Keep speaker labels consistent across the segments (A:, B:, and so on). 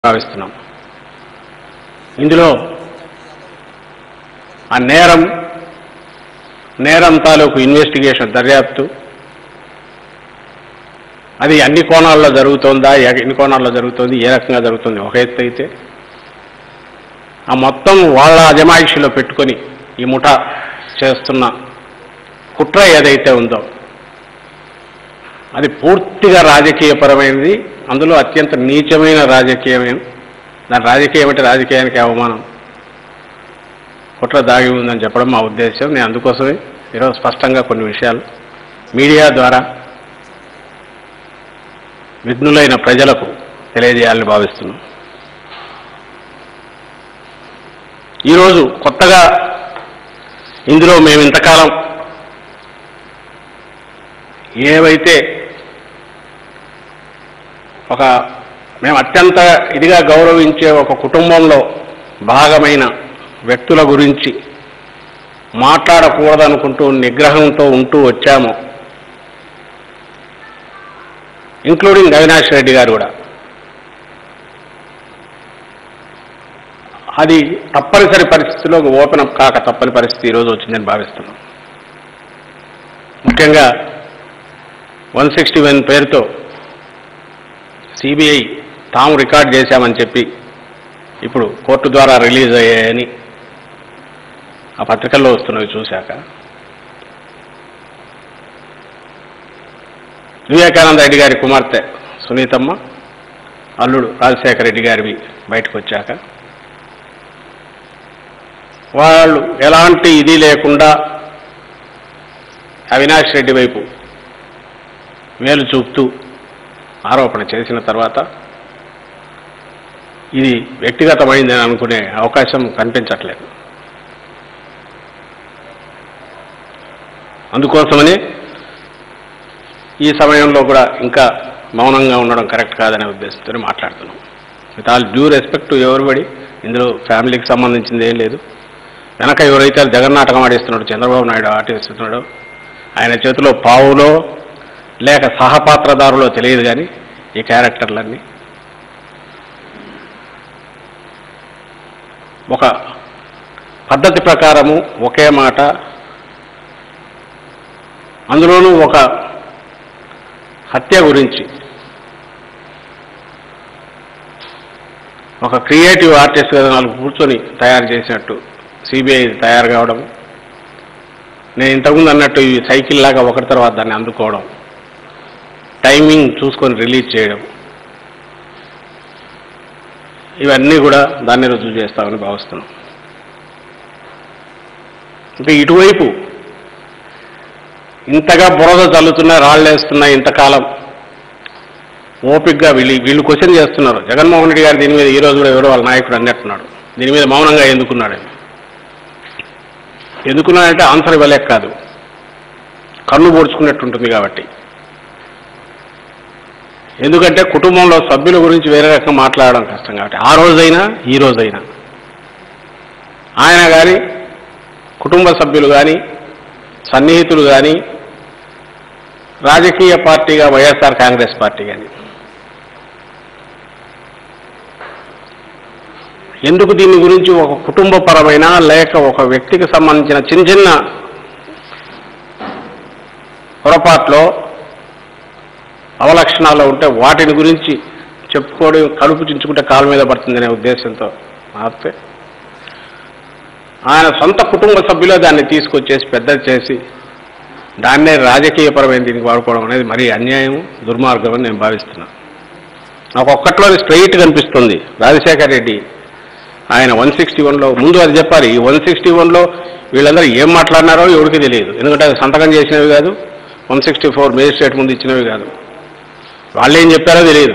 A: భావిస్తున్నాం ఇందులో ఆ నేరం నేరం తాలూకు ఇన్వెస్టిగేషన్ దర్యాప్తు అది అన్ని కోణాల్లో జరుగుతోందా ఎ- ఎన్ని కోణాల్లో జరుగుతోంది ఏ రకంగా జరుగుతుంది ఒక ఎత్తు అయితే ఆ మొత్తం వాళ్ళ అజమాయిషిలో పెట్టుకొని ఈ ముఠా చేస్తున్న కుట్ర ఏదైతే ఉందో అది పూర్తిగా రాజకీయపరమైనది అందులో అత్యంత నీచమైన రాజకీయమే దాని రాజకీయం అంటే రాజకీయానికి అవమానం కుట్ర దాగి ఉందని చెప్పడం మా ఉద్దేశం నేను అందుకోసమే ఈరోజు స్పష్టంగా కొన్ని విషయాలు మీడియా ద్వారా విఘ్నులైన ప్రజలకు తెలియజేయాలని భావిస్తున్నాం ఈరోజు కొత్తగా ఇందులో మేము ఇంతకాలం ఏవైతే ఒక మేము అత్యంత ఇదిగా గౌరవించే ఒక కుటుంబంలో భాగమైన వ్యక్తుల గురించి మాట్లాడకూడదనుకుంటూ నిగ్రహంతో ఉంటూ వచ్చాము ఇంక్లూడింగ్ అవినాష్ రెడ్డి గారు కూడా అది తప్పనిసరి పరిస్థితిలో ఓపెన్ అప్ కాక తప్పని పరిస్థితి ఈరోజు వచ్చిందని భావిస్తున్నాం ముఖ్యంగా వన్ సిక్స్టీ వన్ పేరుతో సిబిఐ తాము రికార్డ్ చేశామని చెప్పి ఇప్పుడు కోర్టు ద్వారా రిలీజ్ అయ్యాయని ఆ పత్రికల్లో వస్తున్నవి చూశాక వివేకానంద రెడ్డి గారి కుమార్తె సునీతమ్మ అల్లుడు రాజశేఖర రెడ్డి గారివి బయటకు వచ్చాక వాళ్ళు ఎలాంటి ఇది లేకుండా అవినాష్ రెడ్డి వైపు వేలు చూపుతూ ఆరోపణ చేసిన తర్వాత ఇది వ్యక్తిగతమైందని అనుకునే అవకాశం కనిపించట్లేదు అందుకోసమని ఈ సమయంలో కూడా ఇంకా మౌనంగా ఉండడం కరెక్ట్ కాదనే ఉద్దేశంతో మాట్లాడుతున్నాం with all due respect to everybody ఇందులో ఫ్యామిలీకి సంబంధించింది ఏం లేదు వెనక ఎవరైతే జగన్నాటకం ఆడిస్తున్నాడు చంద్రబాబు నాయుడు ఆటిస్తున్నాడో ఆయన చేతిలో పావులో లేక సహపాత్రదారులో తెలియదు కానీ ఈ క్యారెక్టర్లన్నీ ఒక పద్ధతి ప్రకారము ఒకే మాట అందులోనూ ఒక హత్య గురించి ఒక క్రియేటివ్ ఆర్టిస్ట్ కదా నాలుగు కూర్చొని తయారు చేసినట్టు సిబిఐ తయారు కావడం నేను ఇంతకుముందు అన్నట్టు ఈ సైకిల్ లాగా ఒకటి తర్వాత దాన్ని అందుకోవడం టైమింగ్ చూసుకొని రిలీజ్ చేయడం ఇవన్నీ కూడా దాన్ని రుజువు చేస్తామని భావిస్తున్నాం ఇంకా ఇటువైపు ఇంతగా బురద చల్లుతున్నా రాళ్ళేస్తున్నా ఇంతకాలం ఓపిక్గా వీళ్ళు వీళ్ళు క్వశ్చన్ చేస్తున్నారు జగన్మోహన్ రెడ్డి గారు దీని మీద ఈ రోజు కూడా ఎవరో వాళ్ళ నాయకుడు అన్నట్టున్నాడు దీని మీద మౌనంగా ఎందుకున్నాడు ఆయన ఎందుకున్నాడంటే ఆన్సర్ ఇవ్వలేక కాదు కన్ను పొడుచుకున్నట్టు ఉంటుంది కాబట్టి ఎందుకంటే కుటుంబంలో సభ్యుల గురించి వేరే రకంగా మాట్లాడడం కష్టం కాబట్టి ఆ రోజైనా ఈ రోజైనా ఆయన కానీ కుటుంబ సభ్యులు కానీ సన్నిహితులు కానీ రాజకీయ పార్టీగా వైఎస్ఆర్ కాంగ్రెస్ పార్టీ కానీ ఎందుకు దీని గురించి ఒక కుటుంబపరమైన లేక ఒక వ్యక్తికి సంబంధించిన చిన్న చిన్న పొరపాట్లో అవలక్షణాలు ఉంటే వాటిని గురించి చెప్పుకోవడం కడుపు చించుకుంటే కాలు మీద పడుతుందనే ఉద్దేశంతో మాత్రమే ఆయన సొంత కుటుంబ సభ్యులే దాన్ని తీసుకొచ్చేసి పెద్దది చేసి దాన్నే రాజకీయపరమైన దీనికి వాడుకోవడం అనేది మరీ అన్యాయం దుర్మార్గం అని నేను భావిస్తున్నాను నాకు ఒక్కట్లో స్ట్రైట్ కనిపిస్తుంది రాజశేఖర రెడ్డి ఆయన వన్ సిక్స్టీ వన్లో ముందు అది చెప్పాలి ఈ వన్ సిక్స్టీ వన్లో వీళ్ళందరూ ఏం మాట్లాడినారో ఎవరికి తెలియదు ఎందుకంటే అది సంతకం చేసినవి కాదు వన్ సిక్స్టీ ఫోర్ మేజిస్ట్రేట్ ముందు ఇచ్చినవి కాదు వాళ్ళు ఏం చెప్పారో తెలియదు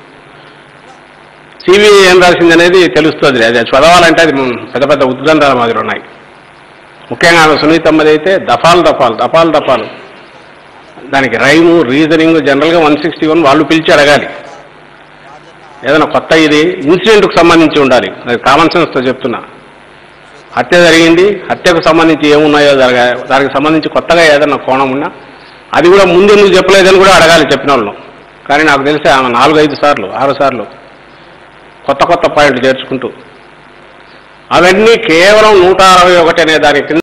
A: సిబిఐ ఏం రాసింది అనేది తెలుస్తుంది అది చదవాలంటే అది పెద్ద పెద్ద ఉద్దండాల మాదిరి ఉన్నాయి ముఖ్యంగా ఆమె సునీతమ్మది అయితే దఫాలు దఫాలు దఫాలు దఫాలు దానికి రైము రీజనింగ్ జనరల్గా వన్ సిక్స్టీ వన్ వాళ్ళు పిలిచి అడగాలి ఏదైనా కొత్త ఇది ఇన్సిడెంట్కు సంబంధించి ఉండాలి అది కామన్ సెన్స్తో చెప్తున్నా హత్య జరిగింది హత్యకు సంబంధించి ఏమున్నాయో జరగా దానికి సంబంధించి కొత్తగా ఏదైనా కోణం ఉన్నా అది కూడా ముందు ఎందుకు చెప్పలేదని కూడా అడగాలి చెప్పిన వాళ్ళు కానీ నాకు తెలిసి ఆమె నాలుగు ఐదు సార్లు ఆరు సార్లు కొత్త కొత్త పాయింట్లు చేర్చుకుంటూ అవన్నీ కేవలం నూట అరవై ఒకటి అనే దాని కింద